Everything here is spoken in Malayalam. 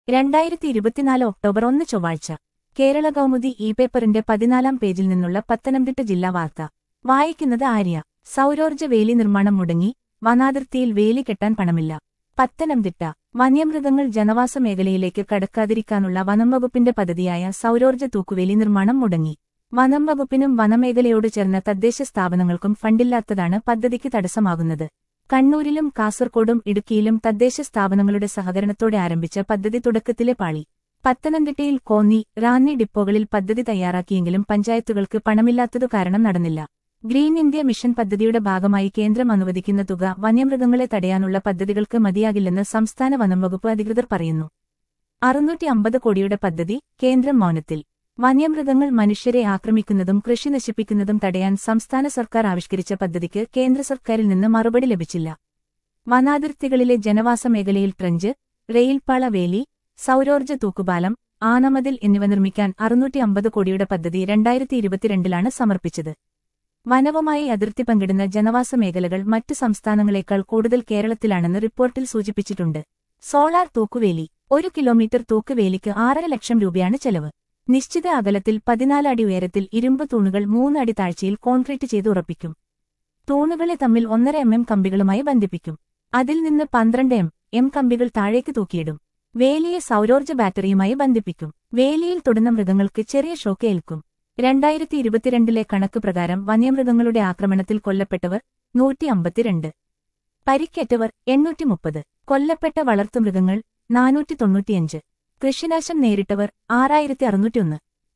രണ്ടായിരത്തി ഇരുപത്തിനാല് ഒക്ടോബർ ഒന്ന് ചൊവ്വാഴ്ച കേരള കൗമുദി ഇ പേപ്പറിന്റെ പതിനാലാം പേജിൽ നിന്നുള്ള പത്തനംതിട്ട ജില്ലാ വാർത്ത വായിക്കുന്നത് ആര്യ സൗരോർജ്ജ വേലി നിർമ്മാണം മുടങ്ങി വനാതിർത്തിയിൽ വേലി കെട്ടാൻ പണമില്ല പത്തനംതിട്ട വന്യമൃഗങ്ങൾ ജനവാസ മേഖലയിലേക്ക് കടക്കാതിരിക്കാനുള്ള വനം വകുപ്പിന്റെ പദ്ധതിയായ സൗരോർജ്ജ തൂക്കുവേലി നിർമ്മാണം മുടങ്ങി വനം വകുപ്പിനും വനമേഖലയോട് ചേർന്ന തദ്ദേശ സ്ഥാപനങ്ങൾക്കും ഫണ്ടില്ലാത്തതാണ് പദ്ധതിക്ക് തടസ്സമാകുന്നത് കണ്ണൂരിലും കാസർകോടും ഇടുക്കിയിലും തദ്ദേശ സ്ഥാപനങ്ങളുടെ സഹകരണത്തോടെ ആരംഭിച്ച പദ്ധതി തുടക്കത്തിലെ പാളി പത്തനംതിട്ടയിൽ കോന്നി റാന്നി ഡിപ്പോകളിൽ പദ്ധതി തയ്യാറാക്കിയെങ്കിലും പഞ്ചായത്തുകൾക്ക് പണമില്ലാത്തതു കാരണം നടന്നില്ല ഗ്രീൻ ഇന്ത്യ മിഷൻ പദ്ധതിയുടെ ഭാഗമായി കേന്ദ്രം അനുവദിക്കുന്ന തുക വന്യമൃഗങ്ങളെ തടയാനുള്ള പദ്ധതികൾക്ക് മതിയാകില്ലെന്ന് സംസ്ഥാന വനം വകുപ്പ് അധികൃതർ പറയുന്നു അറുന്നൂറ്റി അമ്പത് കോടിയുടെ പദ്ധതി കേന്ദ്രം മൗനത്തിൽ വന്യമൃഗങ്ങൾ മനുഷ്യരെ ആക്രമിക്കുന്നതും കൃഷി നശിപ്പിക്കുന്നതും തടയാൻ സംസ്ഥാന സർക്കാർ ആവിഷ്കരിച്ച പദ്ധതിക്ക് കേന്ദ്ര സർക്കാരിൽ നിന്ന് മറുപടി ലഭിച്ചില്ല വനാതിർത്തികളിലെ ജനവാസ മേഖലയിൽ ട്രഞ്ച് റെയിൽപാള വേലി സൗരോർജ്ജ തൂക്കുപാലം ആനമതിൽ എന്നിവ നിർമ്മിക്കാൻ അറുന്നൂറ്റി അമ്പത് കോടിയുടെ പദ്ധതി രണ്ടായിരത്തി ഇരുപത്തിരണ്ടിലാണ് സമർപ്പിച്ചത് വനവുമായി അതിർത്തി പങ്കിടുന്ന ജനവാസ മേഖലകൾ മറ്റ് സംസ്ഥാനങ്ങളെക്കാൾ കൂടുതൽ കേരളത്തിലാണെന്ന് റിപ്പോർട്ടിൽ സൂചിപ്പിച്ചിട്ടുണ്ട് സോളാർ തൂക്കുവേലി ഒരു കിലോമീറ്റർ തൂക്കുവേലിക്ക് ആറര ലക്ഷം രൂപയാണ് ചെലവ് നിശ്ചിത അകലത്തിൽ പതിനാല് അടി ഉയരത്തിൽ ഇരുമ്പ് തൂണുകൾ മൂന്ന് അടി താഴ്ചയിൽ കോൺക്രീറ്റ് ചെയ്ത് ഉറപ്പിക്കും തൂണുകളെ തമ്മിൽ ഒന്നര എം എം കമ്പികളുമായി ബന്ധിപ്പിക്കും അതിൽ നിന്ന് പന്ത്രണ്ട് എം എം കമ്പികൾ താഴേക്ക് തൂക്കിയിടും വേലിയെ സൗരോർജ്ജ ബാറ്ററിയുമായി ബന്ധിപ്പിക്കും വേലിയിൽ തൊടുന്ന മൃഗങ്ങൾക്ക് ചെറിയ ഷോക്ക് ഏൽക്കും രണ്ടായിരത്തി ഇരുപത്തിരണ്ടിലെ കണക്ക് പ്രകാരം വന്യമൃഗങ്ങളുടെ ആക്രമണത്തിൽ കൊല്ലപ്പെട്ടവർ നൂറ്റി അമ്പത്തിരണ്ട് പരിക്കേറ്റവർ എണ്ണൂറ്റി മുപ്പത് കൊല്ലപ്പെട്ട വളർത്തുമൃഗങ്ങൾ നാനൂറ്റി തൊണ്ണൂറ്റിയഞ്ച് കൃഷിനാശം നേരിട്ടവർ ആറായിരത്തി അറുന്നൂറ്റിയൊന്ന്